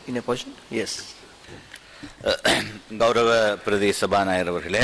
in a position? Yes. கௌரவ பிரதி சபாநாயகர் அவர்களே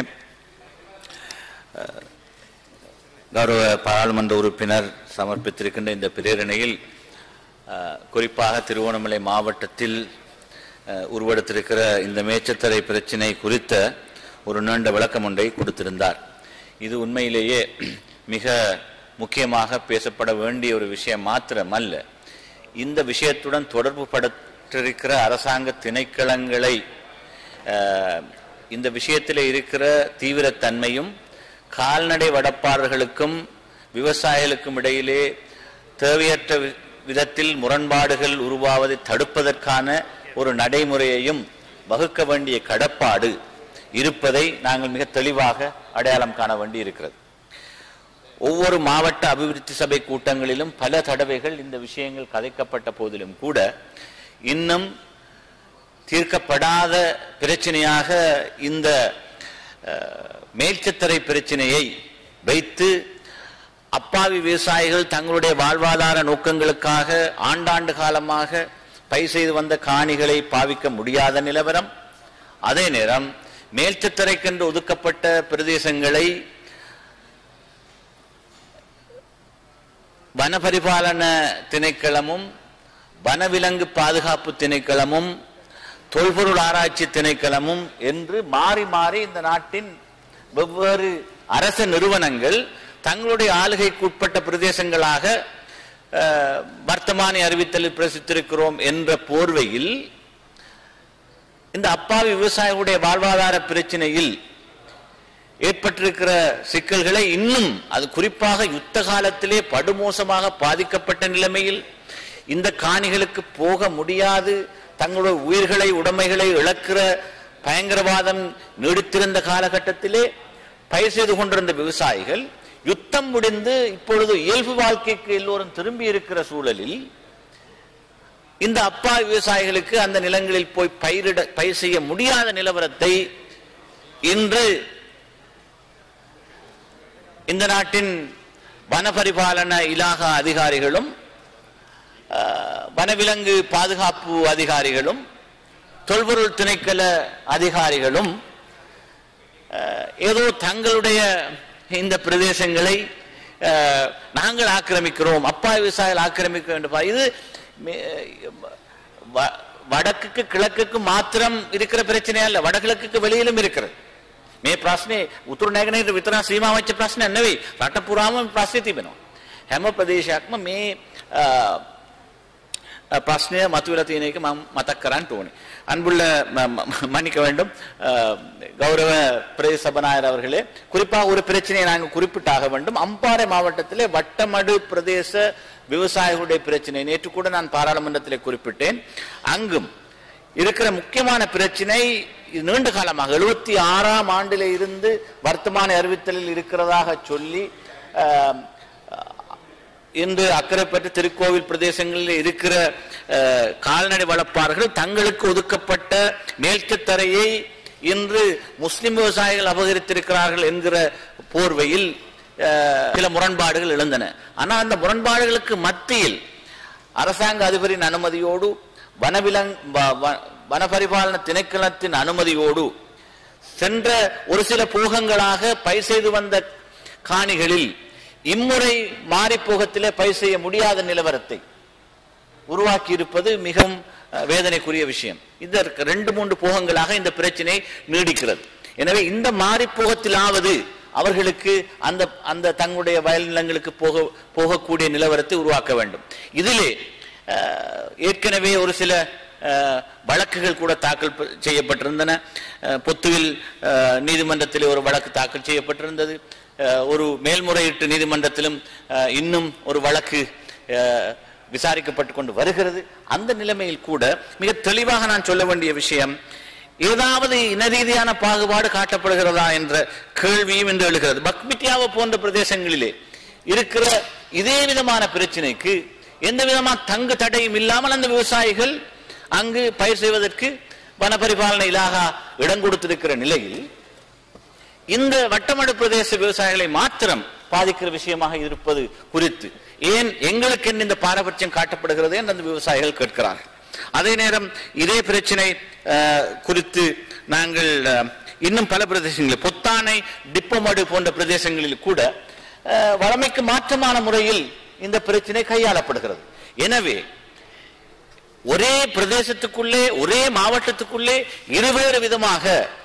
அஹ், கௌரவ பாராளுமன்ற உறுப்பினர் சமர்ப்பித்திருக்கின்ற இந்த பிரேரணையில் அஹ், குறிப்பாக திருவோணமலை மாவட்டத்தில் அஹ், உருவெடுத்திருக்கிற இந்த மேச்சத்தரை பிரச்சினை குறித்த ஒரு நீண்ட விளக்கம் ஒன்றை கொடுத்திருந்தார் இது உண்மையிலேயே மிக முக்கியமாக பேசப்பட வேண்டிய ஒரு விஷயம் மாத்திரமல்ல இந்த விஷயத்துடன் தொடர்பு படுத்திருக்கிற அரசாங்க திணைக்களங்களை அஹ், இந்த விஷயத்தில் இருக்கிற தீவிரத்தன்மையும் கால்நடை வடப்பாளர்களுக்கும் விவசாயிகளுக்கும் இடையிலே தேவையற்ற வி- விதத்தில் முரண்பாடுகள் உருவாவதை தடுப்பதற்கான ஒரு நடைமுறையையும் வகுக்க வேண்டிய கடப்பாடு இருப்பதை நாங்கள் மிக தெளிவாக அடையாளம் காண வேண்டி இருக்கிறது ஒவ்வொரு மாவட்ட அபிவிருத்தி சபை கூட்டங்களிலும் பல தடவைகள் இந்த விஷயங்கள் கதைக்கப்பட்ட போதிலும் கூட இன்னும் தீர்க்கப்படாத பிரச்சனையாக இந்த அஹ், மேல்சத்தரை பிரச்சனையை வைத்து அப்பாவி விவசாயிகள் தங்களுடைய வாழ்வாதார நோக்கங்களுக்காக ஆண்டாண்டு காலமாக பயிர் செய்து வந்த காணிகளை பாவிக்க முடியாத நிலவரம் அதே நேரம் மேல்சத்தரைக்கென்று ஒதுக்கப்பட்ட பிரதேசங்களை வனபரிபாலன திணைக்களமும் வனவிலங்கு பாதுகாப்பு திணைக்களமும் தொல்பொருள் ஆராய்ச்சி திணைக்களமும் என்று மாறி மாறி இந்த நாட்டின் வெவ்வேறு அரச நிறுவனங்கள் தங்களுடைய ஆளுகைக்கு உட்பட்ட பிரதேசங்களாக அஹ், வர்த்தமானி அறிவித்தலில் பிரசித்திருக்கிறோம் என்ற போர்வையில் இந்த அப்பாவி விவசாயிகளுடைய வாழ்வாதார பிரச்சனையில் ஏற்பட்டிருக்கிற சிக்கல்களை இன்னும் அது குறிப்பாக யுத்த காலத்திலே படுமோசமாக பாதிக்கப்பட்ட நிலைமையில் இந்த காணிகளுக்கு போக முடியாது தங்களுடைய உயிர்களை உடைமைகளை இழக்கிற பயங்கரவாதம் நீடித்திருந்த காலகட்டத்திலே பயிர் செய்து கொண்டிருந்த விவசாயிகள் யுத்தம் முடிந்து இப்பொழுது இயல்பு வாழ்க்கைக்கு எல்லோரும் திரும்பி இருக்கிற சூழலில் இந்த அப்பா விவசாயிகளுக்கு அந்த நிலங்களில் போய் பயிரிட பயிர் செய்ய முடியாத நிலவரத்தை இன்று இந்த நாட்டின் வனபரிபாலன இலாகா அதிகாரிகளும் அஹ், வனவிலங்கு பாதுகாப்பு அதிகாரிகளும் தொல்பொருள் திணைக்கள அதிகாரிகளும் அஹ், ஏதோ தங்களுடைய இந்த பிரதேசங்களை அஹ், நாங்கள் ஆக்கிரமிக்கிறோம் அப்பா விவசாயிகள் ஆக்கிரமிக்க வேண்டும் இது மே- வ- வடக்குக்கு கிழக்குக்கு மாத்திரம் இருக்கிற பிரச்சனை அல்ல வடகிழக்குக்கு வெளியிலும் இருக்கிறது මේ ප්‍රශ්නේ උතුරු නැගෙනහිර විතරක් සීමා වෙච්ච ප්‍රශ්නයක් නෙවෙයි රට පුරාම ප්‍රශ්නේ තිබෙනවා හැම ප්‍රදේශයක්ම මේ අ, අ, ප්‍රශ්නය මතුවලා තියෙන එක මම මතක් කරන්න ඕනේ அன்புள்ள ம- ம- மன்னிக்க வேண்டும் அ, கௌரவ பிரதேச சபாநாயகர் அவர்களே குறிப்பாக ஒரு பிரச்சனையை நாங்கள் குறிப்பிட்டாக வேண்டும் அம்பாறை மாவட்டத்திலே வட்டமடு பிரதேச விவசாயிகளுடைய பிரச்சனை நேற்று கூட நான் பாராளுமன்றத்திலே குறிப்பிட்டேன் அங்கும் இருக்கிற முக்கியமான பிரச்சனை இது நீண்ட காலமாக எழுபத்தி ஆறாம் ஆண்டில இருந்து வர்த்தமான அறிவித்தலில் இருக்கிறதாக சொல்லி ஆம், இன்று அக்கரைப்பட்டு திருக்கோவில் பிரதேசங்களில் இருக்கிற அஹ், கால்நடை வளர்ப்பார்கள் தங்களுக்கு ஒதுக்கப்பட்ட மேல்குத்தரையை இன்று முஸ்லிம் விவசாயிகள் அபகரித்திருக்கிறார்கள் என்கிற போர்வையில் அஹ், சில முரண்பாடுகள் எழுந்தன ஆனால் அந்த முரண்பாடுகளுக்கு மத்தியில் அரசாங்க அதிபரின் அனுமதியோடு வனவிலங் வ- வ- வனபரிபாலன திணைக்களத்தின் அனுமதியோடு சென்ற ஒரு சில போகங்களாக பயிர் செய்து வந்த காணிகளில் இம்முறை மாறிப்போகத்திலே பயிர் செய்ய முடியாத நிலவரத்தை உருவாக்கி இருப்பது மிகவும் அஹ், வேதனைக்குரிய விஷயம் இதற்கு ரெண்டு மூன்று போகங்களாக இந்த பிரச்சனை நீடிக்கிறது எனவே இந்த மாறிப்போகத்திலாவது அவர்களுக்கு அந்த அந்த தங்களுடைய வயல் நிலங்களுக்கு போக போகக்கூடிய நிலவரத்தை உருவாக்க வேண்டும் இதிலே அஹ், ஏற்கனவே ஒரு சில அஹ், வழக்குகள் கூட தாக்கல் ப- செய்யப்பட்டிருந்தன அஹ், பொத்துவில் அஹ், நீதிமன்றத்திலே ஒரு வழக்கு தாக்கல் செய்யப்பட்டிருந்தது அஹ், ஒரு மேல்முறையீட்டு நீதிமன்றத்திலும் அஹ், இன்னும் ஒரு வழக்கு அஹ், விசாரிக்கப்பட்டு கொண்டு வருகிறது அந்த நிலைமையில் கூட மிக தெளிவாக நான் சொல்ல வேண்டிய விஷயம் ஏதாவது இன ரீதியான பாகுபாடு காட்டப்படுகிறதா என்ற கேள்வியும் இன்று எழுகிறது பக்மிட்டியாவை போன்ற பிரதேசங்களிலே இருக்கிற இதே விதமான பிரச்சனைக்கு எந்த விதமான தங்கு தடையும் இல்லாமல் அந்த விவசாயிகள் அங்கு பயிர் செய்வதற்கு வனபரிபாலன இலாகா இடம் கொடுத்திருக்கிற நிலையில் இந்த வட்டமடு பிரதேச விவசாயிகளை மாத்திரம் பாதிக்கிற விஷயமாக இருப்பது குறித்து ஏன் எங்களுக்கு என்ன இந்த பாரபட்சம் காட்டப்படுகிறது என்று அந்த விவசாயிகள் கேட்கிறார்கள் அதே நேரம் இதே பிரச்சனை அஹ், குறித்து நாங்கள் அஹ், இன்னும் பல பிரதேசங்களில் பொத்தானை டிப்பமடு போன்ற பிரதேசங்களில் கூட அஹ், வழமைக்கு மாற்றமான முறையில் இந்த பிரச்சனை கையாளப்படுகிறது எனவே ஒரே பிரதேசத்துக்குள்ளே ஒரே மாவட்டத்துக்குள்ளே இருவேறு விதமாக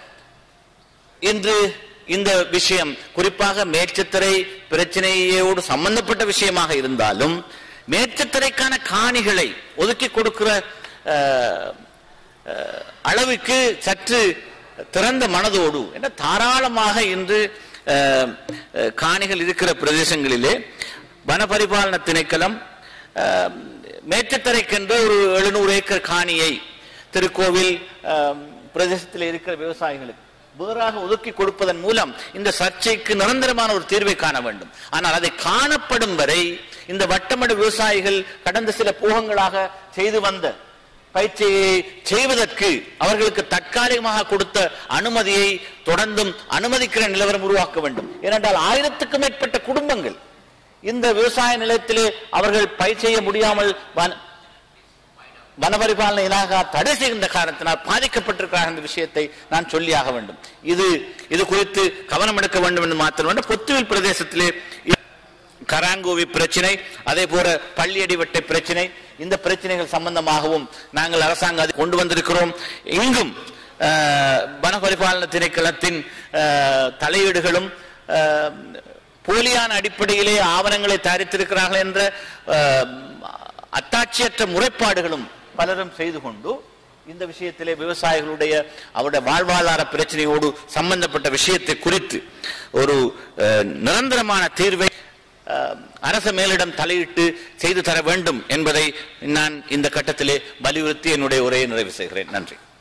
இன்று இந்த விஷயம் குறிப்பாக மேற்சத்திரை பிரச்சனையோடு சம்பந்தப்பட்ட விஷயமாக இருந்தாலும் மேற்சத்திரைக்கான காணிகளை ஒதுக்கி கொடுக்கிற அஹ், அஹ், அளவுக்கு சற்று திறந்த மனதோடு என்ற தாராளமாக இன்று அஹ், அஹ், காணிகள் இருக்கிற பிரதேசங்களிலே வனபரிபாலன திணைக்களம் அஹ், மேற்சத்தரைக்கென்று ஒரு எழுநூறு ஏக்கர் காணியை திருக்கோவில் அஹ், பிரதேசத்தில் இருக்கிற விவசாயிகளுக்கு வேறாக ஒதுக்கி கொடுப்பதன் மூலம் இந்த சர்ச்சைக்கு நிரந்தரமான ஒரு தீர்வை காண வேண்டும் ஆனால் அதை காணப்படும் வரை இந்த வட்டமடு விவசாயிகள் கடந்த சில போகங்களாக செய்து வந்த பயிற்சியை செய்வதற்கு அவர்களுக்கு தற்காலிகமாக கொடுத்த அனுமதியை தொடர்ந்தும் அனுமதிக்கிற நிலவரம் உருவாக்க வேண்டும் ஏனென்றால் ஆயிரத்துக்கும் மேற்பட்ட குடும்பங்கள் இந்த விவசாய நிலத்திலே அவர்கள் பயிர் செய்ய முடியாமல் வன- வனபரிபாலன இலாகா தடை செய்கின்ற காரணத்தினால் பாதிக்கப்பட்டிருக்கிறார் என்ற விஷயத்தை நான் சொல்லியாக வேண்டும் இது இது குறித்து கவனம் எடுக்க வேண்டும் என்று மாத்திரமல்ல பொத்துவில் பிரதேசத்திலே கராங்கோவி பிரச்சனை அதே போல பள்ளியடிவட்டை பிரச்சனை இந்த பிரச்சனைகள் சம்பந்தமாகவும் நாங்கள் அரசாங்கம் கொண்டு வந்திருக்கிறோம் இங்கும் அஹ், வனபரிபாலன திணைக்களத்தின் அஹ், தலையீடுகளும் அஹ், போலியான அடிப்படையிலே ஆவணங்களை தயாரித்திருக்கிறார்கள் என்ற அஹ், அத்தாட்சியற்ற முறைப்பாடுகளும் பலரும் செய்து கொண்டு இந்த விஷயத்திலே விவசாயிகளுடைய அவருடைய வாழ்வாதார பிரச்சனையோடு சம்பந்தப்பட்ட விஷயத்தை குறித்து ஒரு அஹ், நிரந்தரமான தீர்வை அஹ், அரச மேலிடம் தலையிட்டு செய்து தர வேண்டும் என்பதை நான் இந்த கட்டத்திலே வலியுறுத்தி என்னுடைய உரையை நிறைவு செய்கிறேன் நன்றி